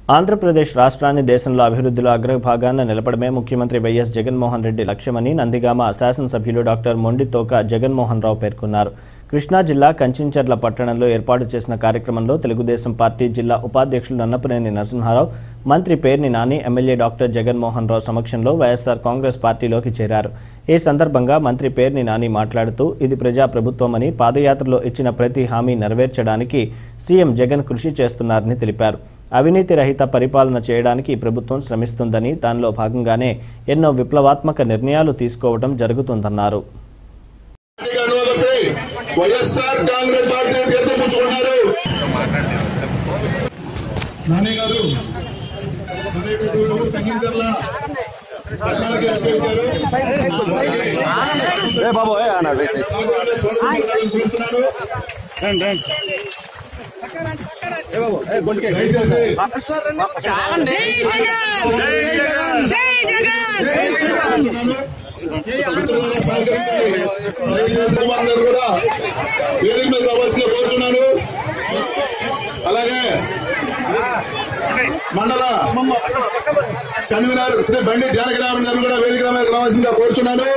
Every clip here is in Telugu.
ఆంధ్రప్రదేశ్ రాష్ట్రాన్ని దేశంలో అభివృద్ధిలో అగ్రభాగాన నిలపడమే ముఖ్యమంత్రి వైఎస్ జగన్మోహన్ రెడ్డి లక్ష్యమని నందిగామ శాసనసభ్యులు డాక్టర్ మొండితోక జగన్మోహన్ రావు పేర్కొన్నారు కృష్ణా జిల్లా కంచించర్ల పట్టణంలో ఏర్పాటు చేసిన కార్యక్రమంలో తెలుగుదేశం పార్టీ జిల్లా ఉపాధ్యక్షులు నన్నపనేని నరసింహారావు మంత్రి పేర్ని నాని ఎమ్మెల్యే డాక్టర్ జగన్మోహన్ రావు సమక్షంలో వైఎస్ఆర్ కాంగ్రెస్ పార్టీలోకి చేరారు ఈ సందర్భంగా మంత్రి పేర్ని నాని మాట్లాడుతూ ఇది ప్రజా ప్రభుత్వమని పాదయాత్రలో ఇచ్చిన ప్రతి హామీ నెరవేర్చడానికి సీఎం జగన్ కృషి చేస్తున్నారని తెలిపారు అవినీతి రహిత పరిపాలన చేయడానికి ఈ ప్రభుత్వం శ్రమిస్తుందని దానిలో భాగంగానే ఎన్నో విప్లవాత్మక నిర్ణయాలు తీసుకోవడం జరుగుతుందన్నారు పార్టీకి అనుమతిపై వైఎస్ఆర్ కాంగ్రెస్ పార్టీ తీర్థపుచ్చుకున్నారు నాని గారు ఉదయపేట తగ్గించర్ల పట్టణానికి వచ్చేసారు వారికి ఏ బాబు ఏ అన్నాడు సాధారణ స్వాగతం పలకాలని కోరుతున్నాను దయచేసి మిత్రులారా సహకరించండి. దయచేసి అందరూ కూడా వేదిక మీద రావాల్సిందిగా కోరుతున్నాను అలాగే మండల కన్వీనర్ శ్రీ బండి జానకిరామన్ గారు కూడా వేదిక మీద రావాల్సిందిగా కోరుచున్నాను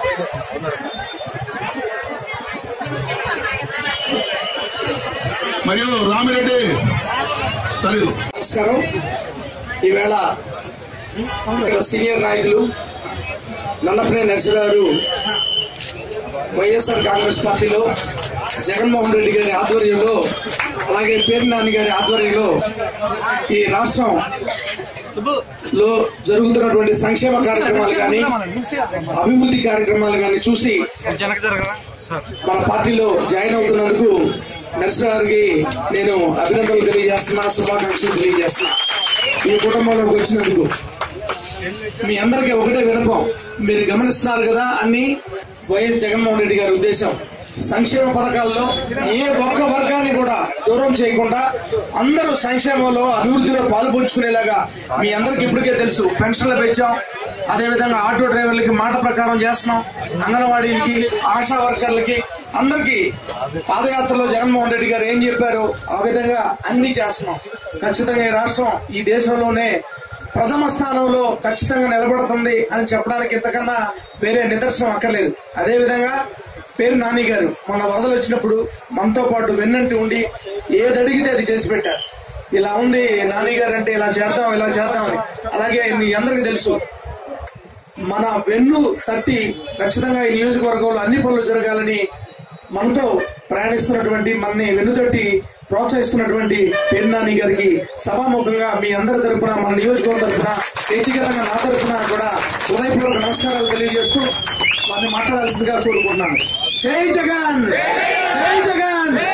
మరియు రామిరెడ్డి సరే నమస్కారం ఈవేళ ఇక్కడ సీనియర్ నాయకులు నన్నపనే నరసింహ గారు వైఎస్ఆర్ కాంగ్రెస్ పార్టీలో జగన్మోహన్ రెడ్డి గారి ఆధ్వర్యంలో అలాగే పేరు నాని గారి ఆధ్వర్యంలో ఈ రాష్ట్రం లో జరుగుతున్నటువంటి సంక్షేమ కార్యక్రమాలు కానీ అభివృద్ధి కార్యక్రమాలు కానీ చూసి మన పార్టీలో జాయిన్ అవుతున్నందుకు నర్సు గారికి నేను అభినందనలు తెలియజేస్తున్నా శుభాకాంక్షలు తెలియజేస్తున్నా ఈ కుటుంబంలోకి వచ్చినందుకు మీ అందరికీ ఒకటే వినపం మీరు గమనిస్తున్నారు కదా అన్ని వైఎస్ జగన్మోహన్ రెడ్డి గారి ఉద్దేశం సంక్షేమ పథకాల్లో ఏ ఒక్క వర్గాన్ని కూడా దూరం చేయకుండా అందరూ సంక్షేమంలో అభివృద్ధిలో పాలు పంచుకునేలాగా మీ అందరికి ఇప్పటికే తెలుసు పెన్షన్లు పెంచాం అదేవిధంగా ఆటో డ్రైవర్లకి మాట ప్రకారం చేస్తున్నాం అంగన్వాడీలకి ఆశా వర్కర్లకి అందరికి పాదయాత్రలో జగన్మోహన్ రెడ్డి గారు ఏం చెప్పారో ఆ విధంగా అన్ని చేస్తున్నాం ఖచ్చితంగా ఈ రాష్ట్రం ఈ దేశంలోనే ప్రథమ స్థానంలో ఖచ్చితంగా నిలబడుతుంది అని చెప్పడానికి ఇంతకన్నా వేరే నిదర్శనం అక్కర్లేదు అదేవిధంగా పేరు నాని గారు మన వరదలు వచ్చినప్పుడు మనతో పాటు వెన్నంటి ఉండి ఏది అడిగితే అది చేసి పెట్టారు ఇలా ఉంది నాని గారు అంటే ఇలా చేద్దాం ఇలా చేద్దామని అలాగే మీ అందరికీ తెలుసు మన వెన్ను తట్టి ఖచ్చితంగా ఈ నియోజకవర్గంలో అన్ని పనులు జరగాలని మనతో ప్రయాణిస్తున్నటువంటి మనని వెన్ను తట్టి ప్రోత్సహిస్తున్నటువంటి పేర్నాని గారికి సభాముఖంగా మీ అందరి తరపున మన నియోజకవర్గం తరపున వ్యక్తిగతంగా నా తరపున కూడా హృదయపూర్వక నమస్కారాలు తెలియజేస్తూ వారిని మాట్లాడాల్సిందిగా కోరుకుంటున్నాను జై జగన్ జై జగన్